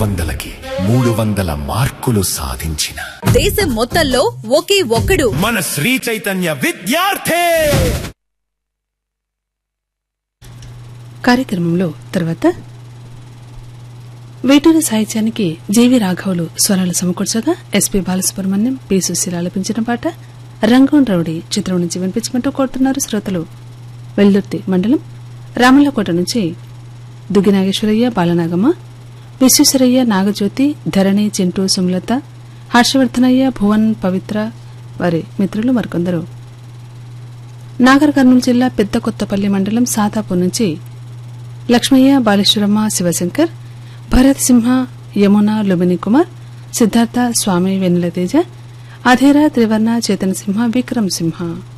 వందలకి మూడు వందల మార్కులు సాధించిన దేశం మొత్తంలో ఒకే ఒక్కడు మన శ్రీ చైతన్య విద్యార్థి కార్యక్రమంలో తర్వాత వేటూరి సాహిత్యానికి జేవి రాఘవులు స్వరాలు సమకూర్చగా ఎస్పీ బాలసుబ్రహ్మణ్యం పి సుశీల ఆలపించిన పాట రంగం రౌడీ చిత్రం నుంచి వినిపించమంటూ కోరుతున్నారు శ్రోతలు వెల్దుర్తి మండలం రామల్లకోట నుంచి దుగ్గి నాగేశ్వరయ్య బాలనాగమ్మ విశ్వేశ్వరయ్య నాగజ్యోతి ధరణి చింటూ సుమలత హర్షవర్ధనయ్య భువన్ పవిత్ర వారి మిత్రులు మరికొందరు నాగర్ కర్నూలు జిల్లా పెద్ద కొత్తపల్లి మండలం సాతాపూర్ నుంచి లక్ష్మయ్య బాలేశ్వరమ్మ శివశంకర్ భరత్ సింహ యమున లుమిని కుమార్ సిద్ధార్థ స్వామి వెన్నెల తేజ అధేర త్రివర్ణ చేతన సింహ విక్రమ్ సింహ